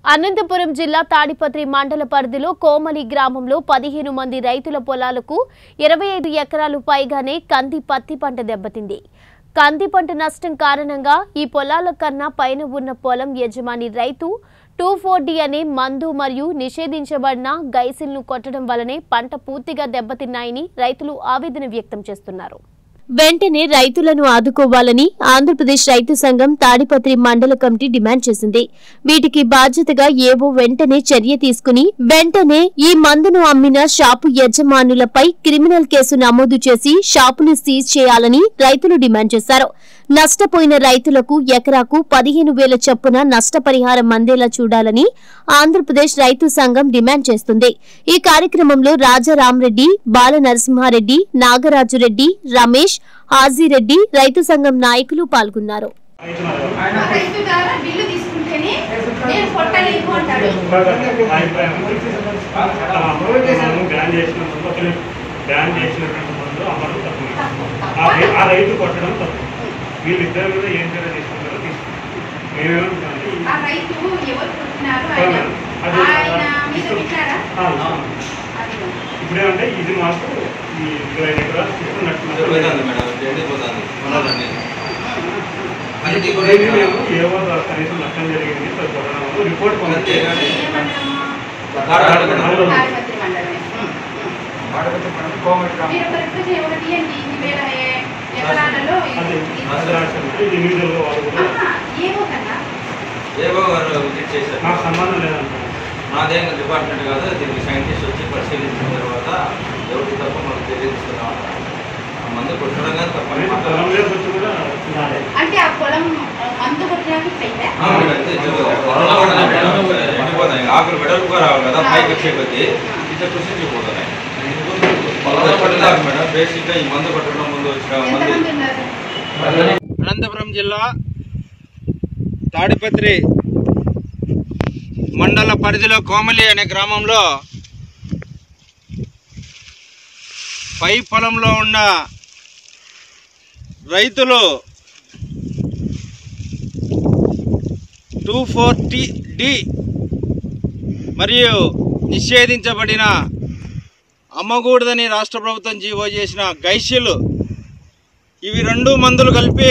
అనంతపురం జిల్లా తాడిపత్రి మండల పరిధిలో కోమలి గ్రామంలో పదిహేను మంది రైతుల పొలాలకు ఇరవై ఐదు ఎకరాలు పైగానే కంది పత్తి పంట దెబ్బతింది కంది పంట నష్టం కారణంగా ఈ పొలాల కన్నా పైన ఉన్న పొలం యజమాని రైతు టూ ఫోర్ డి అనే మందు మరియు నిషేధించబడిన గైసిల్ను కొట్టడం వల్లనే పంట పూర్తిగా దెబ్బతిన్నాయని రైతులు ఆవేదన వ్యక్తం చేస్తున్నారు వెంటనే రైతులను ఆదుకోవాలని ఆంధ్రప్రదేశ్ రైతు సంఘం తాడిపత్రి మండల కమిటీ డిమాండ్ చేసింది వీటికి బాధ్యతగా ఏవో వెంటనే చర్య తీసుకుని వెంటనే ఈ మందును అమ్మిన షాపు యజమానులపై క్రిమినల్ కేసు నమోదు చేసి షాపును సీజ్ చేయాలని రైతులు డిమాండ్ చేశారు నష్టపోయిన రైతులకు ఎకరాకు పదిహేను వేల చొప్పున నష్టపరిహారం అందేలా చూడాలని ఆంధ్రప్రదేశ్ రైతు సంఘం డిమాండ్ చేస్తుంది ఈ కార్యక్రమంలో రాజారాంరెడ్డి బాల నరసింహారెడ్డి నాగరాజురెడ్డి రమేష్ హాజీరెడ్డి రైతు సంఘం నాయకులు పాల్గొన్నారు ఆ రైతు ద్వారా బిల్లు తీసుకుంటేనే నేను కొట్టలేను అంటాడు బ్యాన్ చేసిన ముందు ఒకరు బ్యాన్ చేసినటువంటి ముందు అమలు తప్పు ఆ రై- ఆ రైతు కొట్టడం తప్పు వీళ్ళిద్దరి మీద ఏం చర్య తీసుకుంటారో తీసుకుంటారు మేమేమంటామంటే ఆ రైతు ఎవరు కొట్టినారు ఆయన అది- ఆయన మీద విచారా ఆ, అది ఇప్పుడేమంటే ఇది మాకు ఈ ఇరవై ఐదు ఎకరాలు తీసుకున్నట్టు పోతుంది మేడం ఎండిపోతుంది పొలాలన్నీ అన్నిటి కూడా ఇది మేము ఏవో కనీసం నష్టం జరిగింది సో కొట్టడం వల్ల రిపోర్ట్ అంతే పంపితే కానీ ఏమంటాము తాడపత్రి మండలం. తాడిపత్రి మండలమే మీరు కరెక్ట్ ఒకటి అండి ఇది వేల ఏ- ఎకరాలలో అది ఇది- అది రాశారు. ఇది ఇండివిజువల్గా వాళ్ళు కూడా ఆహా, ఏమో కన్నా ఏవో గారు విజిట్ చేశారు నాకు సంబంధం లేదంటారు నాదేం డిపార్ట్మెంట్ కాదు దీనికి సైంటిస్ట్ వచ్చి పరిశీలించిన తర్వాత ఎవరికి తప్ప మనకు తెలియజేస్తున్నాం ఆ మందు కొట్టడం కానీ తప్పని పొలం మాట్లాడాలి మీద వచ్చి కూడా నాదే. అంటే ఆ పొలం మందు కొట్టడానికి పోయిందా ఎండిపోతాయి ఆకులు వెడల్పుగా రావాలి కదా పైకి వచ్చే కొద్దీ ఇట్లా కృషించిపోతున్నాయి పట్టలేదు మేడం బేసిక్గా ఈ మందు కొట్టడం ముందు వచ్చిన మందు ఎంతమంది ఉన్నారు అనంతపురం జిల్లా తాడిపత్రి మండల పరిధిలో కోమలి అనే గ్రామంలో పై పొలంలో ఉన్న రైతులు టూ ఫోర్టీ డి మరియు నిషేధించబడిన అమ్మకూడదని రాష్ట్ర ప్రభుత్వం జీవో చేసిన గైషిలు ఇవి రెండు మందులు కలిపి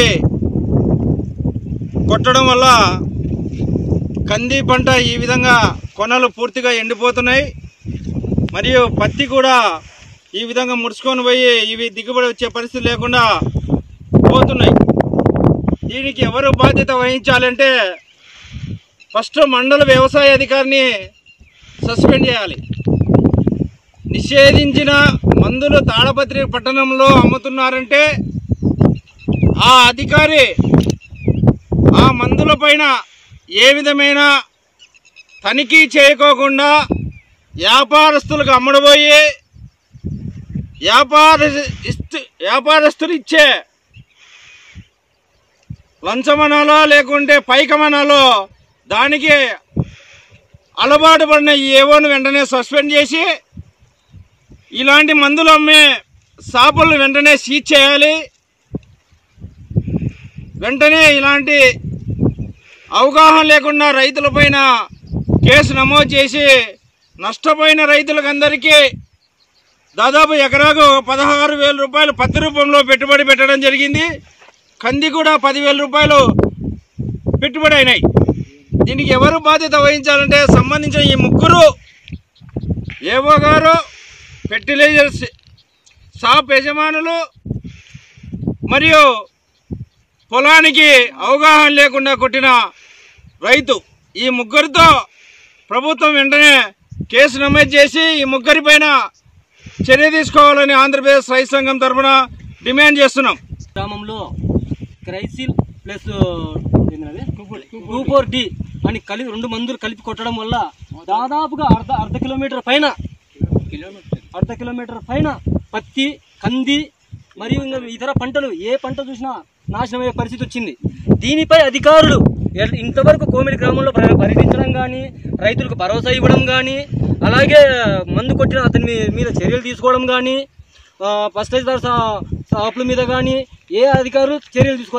కొట్టడం వల్ల కంది పంట ఈ విధంగా కొనలు పూర్తిగా ఎండిపోతున్నాయి మరియు పత్తి కూడా ఈ విధంగా ముడుచుకొని పోయి ఇవి దిగుబడి వచ్చే పరిస్థితి లేకుండా పోతున్నాయి దీనికి ఎవరు బాధ్యత వహించాలంటే ఫస్ట్ మండల వ్యవసాయ అధికారిని సస్పెండ్ చేయాలి నిషేధించిన మందులు తాడపత్రి పట్టణంలో అమ్ముతున్నారంటే ఆ అధికారి ఆ మందుల పైన ఏ విధమైన తనిఖీ చేయకోకుండా వ్యాపారస్తులకు అమ్ముడుపోయి వ్యాపార ఇస్తు వ్యాపారస్తులు ఇచ్చే లంచమనాలో లేకుంటే పైకమనాలో దానికి అలవాటు పడిన ఈ ఏవోను వెంటనే సస్పెండ్ చేసి ఇలాంటి మందులు అమ్మే షాపులను వెంటనే సీజ్ చేయాలి వెంటనే ఇలాంటి అవగాహన లేకుండా రైతులపైన కేసు నమోదు చేసి నష్టపోయిన రైతులకందరికీ దాదాపు ఎకరాకు పదహారు వేల రూపాయలు పత్తి రూపంలో పెట్టుబడి పెట్టడం జరిగింది కంది కూడా పదివేల రూపాయలు పెట్టుబడి అయినాయి దీనికి ఎవరు బాధ్యత వహించాలంటే సంబంధించిన ఈ ముగ్గురు ఏవో గారు ఫెర్టిలైజర్స్ షాప్ యజమానులు మరియు పొలానికి అవగాహన లేకుండా కొట్టిన రైతు ఈ ముగ్గురితో ప్రభుత్వం వెంటనే కేసు నమోదు చేసి ఈ ముగ్గురి పైన చర్య తీసుకోవాలని ఆంధ్రప్రదేశ్ రైతు సంఘం తరఫున డిమాండ్ చేస్తున్నాం గ్రామంలో CRISIL plus two four D అని కలిపి రెండు మందులు కలిపి కొట్టడం వల్ల దాదాపుగా అర్ధ అర్ధ కిలోమీటర్ పైన అర్ధ కిలోమీటర్ పైన పత్తి కంది మరియు ఇంకా ఇతర పంటలు ఏ పంట చూసినా నాశనమయ్యే పరిస్థితి వచ్చింది దీనిపై అధికారులు ఎల్- ఇంతవరకు కోమిడి గ్రామంలో పర్య- పర్యటించడం కానీ రైతులకు భరోసా ఇవ్వడం కానీ అలాగే మందు కొట్టిన అతని మీ- మీద చర్యలు తీసుకోవడం కానీ ఫస్టైజర్ షాపుల మీద కానీ ఏ అధికారులు చర్యలు తీసుకోలే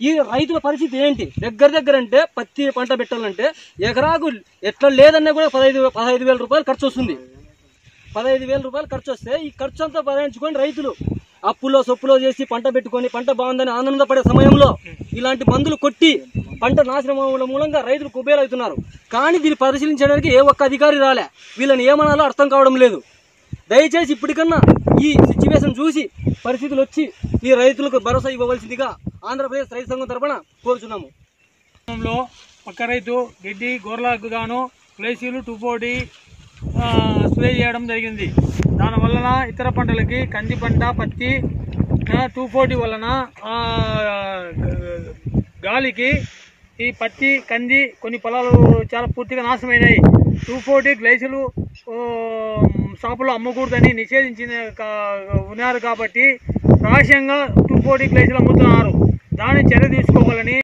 ఈ రైతుల పరిస్థితి ఏంటి దగ్గర దగ్గర అంటే పత్తి పంట పెట్టాలంటే ఎకరాకు ఎట్లా లేదన్నా కూడా పదహైదు పదహైదు వేల రూపాయలు ఖర్చు వస్తుంది పదహైదు వేల రూపాయలు ఖర్చు వస్తే ఈ ఖర్చు అంతా భరించుకొని రైతులు అప్పులో సొప్పులో చేసి పంట పెట్టుకొని పంట బాగుందని ఆనందపడే సమయంలో ఇలాంటి మందులు కొట్టి పంట నాశనం అవ్వడం మూలంగా రైతులు కుబేలవుతున్నారు కానీ దీన్ని పరిశీలించడానికి ఏ ఒక్క అధికారి రాలే వీళ్ళని ఏమనాలో అర్థం కావడం లేదు దయచేసి ఇప్పటికన్నా ఈ సిచ్యువేషన్ చూసి పరిస్థితులు వచ్చి ఈ రైతులకు భరోసా ఇవ్వవలసిందిగా ఆంధ్రప్రదేశ్ రైతు సంఘం తరపున కోరుచున్నాము లో పక్క రైతు గడ్డి గొర్రెలకు గాను ప్లేసీలు టూపోటి స్ప్రే చేయడం జరిగింది దానివలన ఇతర పంటలకి కంది పంట పత్తి టూ ఫోర్టీ వలన ఆ, గాలికి ఈ పత్తి కంది కొన్ని పొలాలు చాలా పూర్తిగా నాశనమైనాయి టూ ఫోర్టీ గ్లైసులు షాపులో అమ్మకూడదని నిషేధించిన కా- ఉన్నారు కాబట్టి రహస్యంగా టూ ఫోర్టీ గ్లైసులు అమ్ముతున్నారు దాన్ని చర్య తీసుకోవాలని